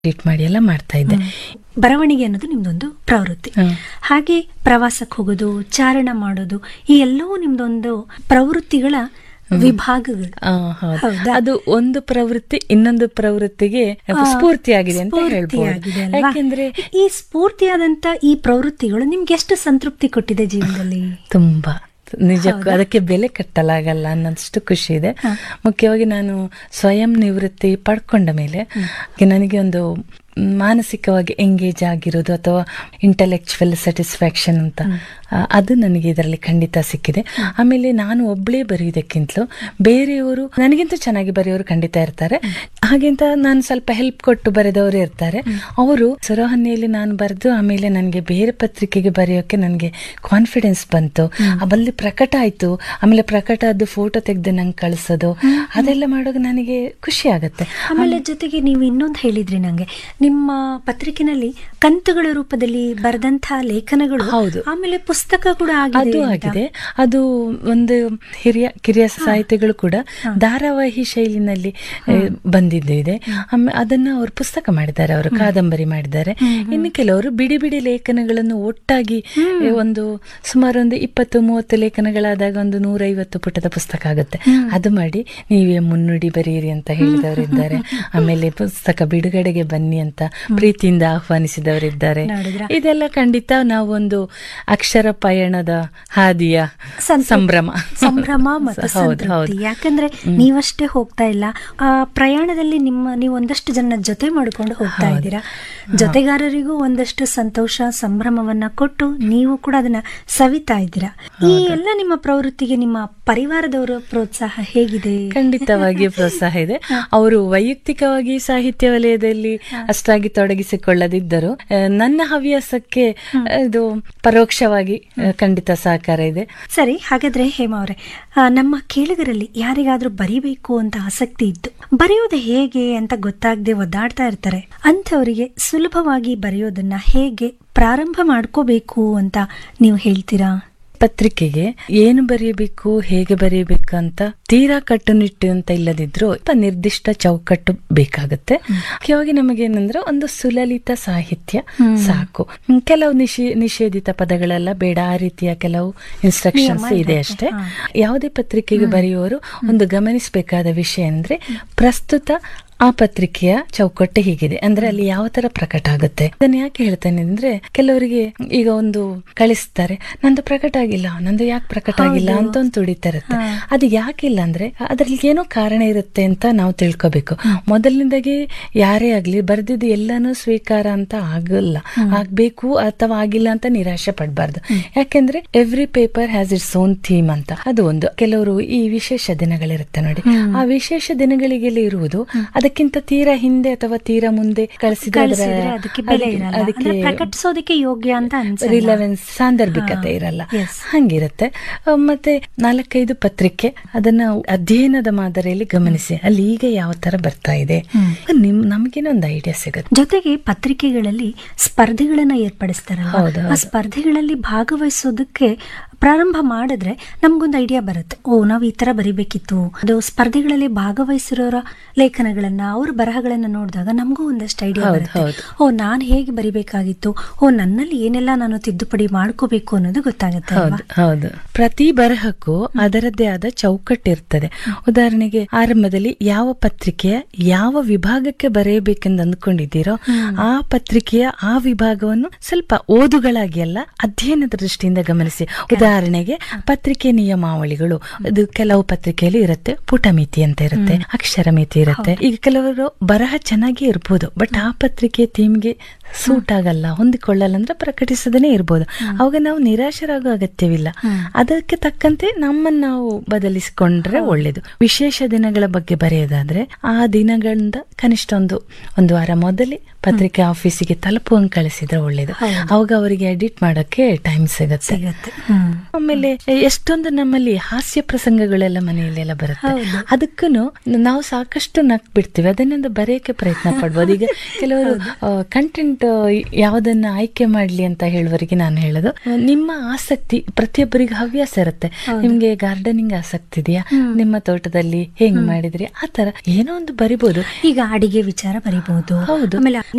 Edit ಮಾಡಿ ಎಲ್ಲ ಮಾಡ್ತಾ ಇದ್ದೆ ಬರವಣಿಗೆ ಅನ್ನೋದು ನಿಮ್ದೊಂದು ಪ್ರವೃತ್ತಿ ಹ್ಮ್. ಹಾಗೆ ಪ್ರವಾಸಕ್ಕೆ ಹೋಗೋದು ಚಾರಣ ಮಾಡೋದು ಈ ಎಲ್ಲವೂ ನಿಮ್ದೊಂದು ಪ್ರವೃತ್ತಿಗಳ ವಿಭಾಗಗಳು ಆ, ಹೌದು. ಹೌದಾ? ಅದು ಒಂದು ಪ್ರವೃತ್ತಿ ಇನ್ನೊಂದು ಪ್ರವೃತ್ತಿಗೆ ಆ, ಸ್ಫೂರ್ತಿಯಾಗಿದೆ ಅಂತ ಹೇಳ್ಬೋದು ಸ್ಫೂರ್ತಿಯಾಗಿದೆ ಅಲ್ವಾ? ಯಾಕೆಂದ್ರೆ ಈ ಸ್ಫೂರ್ತಿಯಾದಂತ ಈ ಪ್ರವೃತ್ತಿಗಳು ನಿಮ್ಗೆ ಎಷ್ಟು ಸಂತೃಪ್ತಿ ಕೊಟ್ಟಿದೆ ಜೀವನದಲ್ಲಿ ತುಂಬಾ ನಿಜಕ್ಕೂ ಅದಕ್ಕೆ ಬೆಲೆ ಕಟ್ಟಲಾಗಲ್ಲ ಅನ್ನೋಷ್ಟು ಖುಷಿ ಇದೆ ಮುಖ್ಯವಾಗಿ ನಾನು ಸ್ವಯಂ ನಿವೃತ್ತಿ ಪಡ್ಕೊಂಡ ಮೇಲೆ ನನಗೆ ಒಂದು ಮಾನಸಿಕವಾಗಿ ಎಂಗೇಜ್ ಆಗಿರೋದು ಅಥವಾ ಇಂಟೆಲೆಕ್ಚುವಲ್ ಸ್ಯಾಟಿಸ್ಫ್ಯಾಕ್ಷನ್ ಅಂತ ಆ, ಅದು ನನಗೆ ಇದರಲ್ಲಿ ಖಂಡಿತ ಸಿಕ್ಕಿದೆ ಆಮೇಲೆ ನಾನು ಒಬ್ಬಳೇ ಬರೆಯೋದಕ್ಕಿಂತಲೂ ಬೇರೆಯವರು ನನಗಿಂತ ಚೆನ್ನಾಗಿ ಬರೆಯೋರು ಖಂಡಿತ ಇರ್ತಾರೆ ಹಾಗೆಂತ ನಾನು ಸ್ವಲ್ಪ ಹೆಲ್ಪ್ ಕೊಟ್ಟು ಬರೆದವರು ಇರ್ತಾರೆ ಅವರು ಸರೋಹನ್ನಿಯಲ್ಲಿ ನಾನು ಬರೆದು ಆಮೇಲೆ ನನಗೆ ಬೇರೆ ಪತ್ರಿಕೆಗೆ ಬರೆಯೋಕೆ ನನಗೆ ಕಾನ್ಫಿಡೆನ್ಸ್ ಬಂತು ಅಲ್ಲಿ ಪ್ರಕಟ ಆಯ್ತು ಆಮೇಲೆ ಪ್ರಕಟ ಅದು ಫೋಟೋ ತೆಗೆದು ನಂಗೆ ಕಳಿಸೋದು ಅದೆಲ್ಲ ಮಾಡುವಾಗ ನನಗೆ ಖುಷಿ ಆಗುತ್ತೆ ಆಮೇಲೆ ಜೊತೆಗೆ ನೀವು ಇನ್ನೊಂದು ಹೇಳಿದ್ರಿ ನಂಗೆ ನಿಮ್ಮ ಪತ್ರಿಕೆನಲ್ಲಿ ಕಂತುಗಳ ರೂಪದಲ್ಲಿ ಬರೆದಂತಹ ಲೇಖನಗಳು ಹೌದು. ಆಮೇಲೆ ಪುಸ್ತಕ ಕೂಡ ಆಗಿದೆ ಅದು ಅಂತ. ಆಗಿದೆ ಅದು ಒಂದು ಹಿರಿಯ ಕಿರಿಯ ಸಾಹಿತಿಗಳು ಕೂಡ ಧಾರಾವಾಹಿ ಶೈಲಿನಲ್ಲಿ ಆ, ಬಂದಿದ್ದು ಇದೆ ಆಮೇಲೆ ಅದನ್ನ ಅವರು ಪುಸ್ತಕ ಮಾಡಿದ್ದಾರೆ ಅವರು ಕಾದಂಬರಿ ಮಾಡಿದ್ದಾರೆ ಇನ್ನು ಕೆಲವರು ಬಿಡಿ ಬಿಡಿ ಲೇಖನಗಳನ್ನು ಒಟ್ಟಾಗಿ ಆ, ಒಂದು ಸುಮಾರು ಒಂದು ಇಪ್ಪತ್ತು ಮೂವತ್ತು ಲೇಖನಗಳಾದಾಗ ಒಂದು ನೂರೈವತ್ತು ಪುಟದ ಪುಸ್ತಕ ಆಗುತ್ತೆ ಅದು ಮಾಡಿ ನೀವೇ ಮುನ್ನುಡಿ ಬರೆಯಿರಿ ಅಂತ ಹೇಳಿದವರಿದ್ದಾರೆ ಆಮೇಲೆ ಪುಸ್ತಕ ಬಿಡುಗಡೆಗೆ ಬನ್ನಿ ಅಂತ ಪ್ರೀತಿಯಿಂದ ಆಹ್ವಾನಿಸಿದವರಿದ್ದಾರೆ ನೋಡಿದ್ರಾ? ಇದೆಲ್ಲ ಖಂಡಿತ ನಾವೊಂದು ಅಕ್ಷರ ಪಯಣದ ಹಾದಿಯ ಸಂತೃಪ್ತಿ- ಸಂಭ್ರಮ ಸಂಭ್ರಮ ಮತ್ತು ಹೌದು ಸಂತೃಪ್ತಿ ಹೌದು ಯಾಕಂದ್ರೆ ನೀವಷ್ಟೇ ಹೋಗ್ತಾ ಇಲ್ಲ ಆ ಪ್ರಯಾಣದಲ್ಲಿ ನಿಮ್ಮ ನೀವು ಒಂದಷ್ಟು ಜನ ಜೊತೆ ಮಾಡ್ಕೊಂಡು ಹೋಗ್ತಾ ಇದ್ದೀರಾ ಜೊತೆಗಾರರಿಗೂ ಒಂದಷ್ಟು ಸಂತೋಷ ಸಂಭ್ರಮವನ್ನ ಕೊಟ್ಟು ನೀವು ಕೂಡ ಅದನ್ನ ಸವಿತಾ ಇದ್ದೀರಾ ಈ ಎಲ್ಲ ನಿಮ್ಮ ಪ್ರವೃತ್ತಿಗೆ ನಿಮ್ಮ ಪರಿವಾರದವರ ಪ್ರೋತ್ಸಾಹ ಹೇಗಿದೆ ಖಂಡಿತವಾಗಿ ಪ್ರೋತ್ಸಾಹ ಇದೆ ಅವರು ವೈಯಕ್ತಿಕವಾಗಿ ಸಾಹಿತ್ಯ ವಲಯದಲ್ಲಿ ಅಷ್ಟಾಗಿ ತೊಡಗಿಸಿಕೊಳ್ಳದಿದ್ದರು ಆ, ನನ್ನ ಹವ್ಯಾಸಕ್ಕೆ ಆ, ಇದು ಪರೋಕ್ಷವಾಗಿ ಆ, ಖಂಡಿತ ಸಹಕಾರ ಇದೆ ಸರಿ ಹಾಗಾದ್ರೆ ಹೇಮ ಅವರೇ ನಮ್ಮ ಕೇಳುಗರಲ್ಲಿ ಯಾರಿಗಾದ್ರೂ ಬರಿಬೇಕು ಅಂತ ಆಸಕ್ತಿ ಇದ್ದು ಬರೆಯೋದು ಹೇಗೆ ಅಂತ ಗೊತ್ತಾಗದೆ ಒದ್ದಾಡ್ತಾ ಇರ್ತಾರೆ ಅಂಥವರಿಗೆ ಸುಲಭವಾಗಿ ಬರೆಯೋದನ್ನ ಹೇಗೆ ಪ್ರಾರಂಭ ಮಾಡ್ಕೋಬೇಕು ಅಂತ ನೀವು ಹೇಳ್ತೀರಾ ಪತ್ರಿಕೆಗೆ ಏನು ಬರೆಯಬೇಕು ಹೇಗೆ ಬರೆಯಬೇಕು ಅಂತ ತೀರಾ ಕಟ್ಟುನಿಟ್ಟು ಅಂತ ಇಲ್ಲದಿದ್ರು ಸ್ವಲ್ಪ ನಿರ್ದಿಷ್ಟ ಚೌಕಟ್ಟು ಬೇಕಾಗುತ್ತೆ ಮುಖ್ಯವಾಗಿ ನಮಗೇನಂದ್ರೆ ಒಂದು ಸುಲಲಿತ ಸಾಹಿತ್ಯ ಸಾಕು ಹ್ಮ್, ಕೆಲವು ನಿಷೇ ನಿಷೇಧಿತ ಪದಗಳೆಲ್ಲ ಬೇಡ ಆ ರೀತಿಯ ಕೆಲವು ಇನ್ಸ್ಟ್ರಕ್ಷನ್ಸ್ ನಿಯಮ ಇದೆ ಇದೆ. ಅಷ್ಟೇ ಹಾ. ಯಾವುದೇ ಪತ್ರಿಕೆಗೆ ಬರೆಯುವವರು ಒಂದು ಗಮನಿಸಬೇಕಾದ ವಿಷಯ ಅಂದ್ರೆ ಪ್ರಸ್ತುತ ಆ ಪತ್ರಿಕೆಯ ಚೌಕಟ್ಟು ಹೀಗಿದೆ ಅಂದ್ರೆ ಅಲ್ಲಿ ಯಾವ ತರ ಪ್ರಕಟ ಆಗುತ್ತೆ ಅದನ್ನ ಯಾಕೆ ಹೇಳ್ತೇನೆ ಅಂದ್ರೆ ಕೆಲವರಿಗೆ ಈಗ ಒಂದು ಕಳಿಸ್ತಾರೆ ನಂದು ಪ್ರಕಟ ಆಗಿಲ್ಲ ನಂದು ಯಾಕೆ ಪ್ರಕಟ ಆಗಿಲ್ಲ ಅಂತ ಒಂದು ತುಡಿತಾ ಇರುತ್ತೆ ಅದು ಯಾಕಿಲ್ಲ ಅಂದ್ರೆ ಅದ್ರಲ್ಲಿ ಏನೋ ಕಾರಣ ಇರುತ್ತೆ ಅಂತ ನಾವು ತಿಳ್ಕೊಬೇಕು ಮೊದಲಿನಿಂದಾಗಿ ಯಾರೇ ಆಗ್ಲಿ ಬರ್ದಿದ್ದು ಎಲ್ಲಾನು ಸ್ವೀಕಾರ ಅಂತ ಆಗಲ್ಲ ಆಗ್ಬೇಕು ಅಥವಾ ಆಗಿಲ್ಲ ಅಂತ ನಿರಾಶೆ ಪಡಬಾರ್ದು ಯಾಕೆಂದ್ರೆ every paper has its own theme ಅಂತ ಅದು ಒಂದು ಕೆಲವರು ಈ ವಿಶೇಷ ದಿನಗಳಿರುತ್ತೆ ನೋಡಿ ಆ ವಿಶೇಷ ದಿನಗಳಿಗೆಲ್ಲ ಇರುವುದು ಅದಕ್ಕಿಂತ ತೀರಾ ಹಿಂದೆ ಅಥವಾ ತೀರಾ ಮುಂದೆ ಕಳಿಸಿದ್ರೆ ಅದರ- ಕಳಿಸಿದ್ರೆ ಅದಕ್ಕೆ ಬೆಲೆ ಅದಕ್ಕೆ- ಇರಲ್ಲ ಅದಕ್ಕೆ ಅಂದ್ರೆ ಪ್ರಕಟಿಸೋದಕ್ಕೆ ಯೋಗ್ಯ ಅಂತ ಅನ್ಸಲ್ಲ ರಿಲೆವೆನ್ಸ್ ಸಾಂದರ್ಭಿಕತೆ ಇರಲ್ಲ Yes. ಹಂಗಿರುತ್ತೆ ಅಹ್, ಮತ್ತೆ ನಾಲ್ಕೈದು ಪತ್ರಿಕೆ ಅದನ್ನ ಅಧ್ಯಯನದ ಮಾದರಿಯಲ್ಲಿ ಗಮನಿಸಿ ಅಲ್ಲಿ ಈಗ ಯಾವ ತರ ಬರ್ತಾ ಇದೆ ನಿಮ್ ನಮಗೇನೋ ಒಂದು ಐಡಿಯಾ ಸಿಗುತ್ತೆ ಜೊತೆಗೆ ಪತ್ರಿಕೆಗಳಲ್ಲಿ ಸ್ಪರ್ಧೆಗಳನ್ನ ಏರ್ಪಡಿಸ್ತಾರಲ್ಲ ಹೌದು, ಆ ಸ್ಪರ್ಧೆಗಳಲ್ಲಿ ಭಾಗವಹಿಸೋದಕ್ಕೆ ಪ್ರಾರಂಭ ಮಾಡಿದ್ರೆ ನಮ್ಗೊಂದು ಐಡಿಯಾ ಬರುತ್ತೆ ಓ ನಾವು ಈ ತರ ಬರಿಬೇಕಿತ್ತು ಅದು ಸ್ಪರ್ಧೆಗಳಲ್ಲಿ ಭಾಗವಹಿಸಿರೋರ ಲೇಖನಗಳನ್ನ ಅವ್ರ ಬರಹಗಳನ್ನ ನೋಡಿದಾಗ ನಮಗೂ ಒಂದಷ್ಟು ಐಡಿಯಾ ಹೌದು, ಬರುತ್ತೆ ಹೌದು. ಓ ನಾನು ಹೇಗೆ ಬರಿಬೇಕಾಗಿತ್ತು ಓ ನನ್ನಲ್ಲಿ ಏನೆಲ್ಲ ನಾನು ತಿದ್ದುಪಡಿ ಮಾಡ್ಕೋಬೇಕು ಅನ್ನೋದು ಗೊತ್ತಾಗುತ್ತೆ ಅಲ್ವಾ ಹೌದು ಹೌದು ಪ್ರತಿ ಬರಹಕ್ಕೂ ಅದರದ್ದೇ ಆದ ಚೌಕಟ್ಟು ಇರ್ತದೆ ಉದಾಹರಣೆಗೆ ಆರಂಭದಲ್ಲಿ ಯಾವ ಪತ್ರಿಕೆಯ ಯಾವ ವಿಭಾಗಕ್ಕೆ ಬರೆಯಬೇಕೆಂದು ಅಂದ್ಕೊಂಡಿದ್ದೀರೋ ಆ ಪತ್ರಿಕೆಯ ಆ ವಿಭಾಗವನ್ನು ಸ್ವಲ್ಪ ಓದುಗಳಾಗಿ ಅಲ್ಲ ಅಧ್ಯಯನದ ದೃಷ್ಟಿಯಿಂದ ಗಮನಿಸಿ ಉದಾಹರಣೆಗೆ ಪತ್ರಿಕೆ ನಿಯಮಾವಳಿಗಳು ಅದು ಕೆಲವು ಪತ್ರಿಕೆಯಲ್ಲಿ ಇರುತ್ತೆ ಪುಟಮಿತಿ ಅಂತ ಇರುತ್ತೆ ಅಕ್ಷರ ಮಿತಿ ಇರುತ್ತೆ ಈಗ ಕೆಲವರು ಬರಹ ಚೆನ್ನಾಗಿ ಇರ್ಬೋದು ಬಟ್ ಆ ಪತ್ರಿಕೆ ಥೀಮ್ಗೆ ಸೂಟ್ ಆಗಲ್ಲ ಹೊಂದಿಕೊಳ್ಳಲ್ಲ ಅಂದ್ರೆ ಪ್ರಕಟಿಸದೇನೆ ಇರ್ಬೋದು ಅವಾಗ ನಾವು ನಿರಾಶರಾಗೋ ಅಗತ್ಯವಿಲ್ಲ ಅದಕ್ಕೆ ತಕ್ಕಂತೆ ನಮ್ಮನ್ನ ನಾವು ಬದಲಿಸಿಕೊಂಡ್ರೆ ಒಳ್ಳೇದು ವಿಶೇಷ ದಿನಗಳ ಬಗ್ಗೆ ಬರೆಯೋದಾದ್ರೆ ಆ ದಿನಗಳಿಂದ ಕನಿಷ್ಠ ಒಂದು ಒಂದು ವಾರ ಮೊದಲೇ ಪತ್ರಿಕೆ ಆಫೀಸಿಗೆ ತಲುಪುವಂಗೆ ಕಳಿಸಿದ್ರೆ ಒಳ್ಳೇದು ಅವಾಗ ಅವರಿಗೆ ಎಡಿಟ್ ಮಾಡಕ್ಕೆ ಟೈಮ್ ಸಿಗತ್ತೆ ಸಿಗತ್ತೆ ಹ್ಮ್ ಆಮೇಲೆ ಎಷ್ಟೊಂದು ನಮ್ಮಲ್ಲಿ ಹಾಸ್ಯ ಪ್ರಸಂಗಗಳೆಲ್ಲ ಮನೆಯಲ್ಲೆಲ್ಲ ಬರುತ್ತೆ ಅದಕ್ಕೂ ನಾವು ಸಾಕಷ್ಟು ನಕ್ ಬಿಡ್ತೀವಿ ಅದನ್ನೊಂದು ಬರೆಯಕ್ಕೆ ಪ್ರಯತ್ನ ಪಡ್ಬೋದು ಈಗ ಕೆಲವರು ಕಂಟೆಂಟ್ ಪಾಯಿಂಟ್ ಯಾವ್ದನ್ನ ಆಯ್ಕೆ ಮಾಡ್ಲಿ ಅಂತ ಹೇಳುವವರೆಗೆ ನಾನು ಹೇಳೋದು ನಿಮ್ಮ ಆಸಕ್ತಿ ಪ್ರತಿಯೊಬ್ಬರಿಗೆ ಹವ್ಯಾಸ ಇರುತ್ತೆ ನಿಮ್ಗೆ ಗಾರ್ಡನಿಂಗ್ ಆಸಕ್ತಿ ಇದೆಯಾ ನಿಮ್ಮ ತೋಟದಲ್ಲಿ ಹೆಂಗ್ ಮಾಡಿದ್ರಿ ಆ ತರ ಏನೋ ಒಂದು ಬರಿಬೋದು ಈಗ ಅಡಿಗೆ ವಿಚಾರ ಬರಿಬಹುದು ಹೌದು. ಆಮೇಲೆ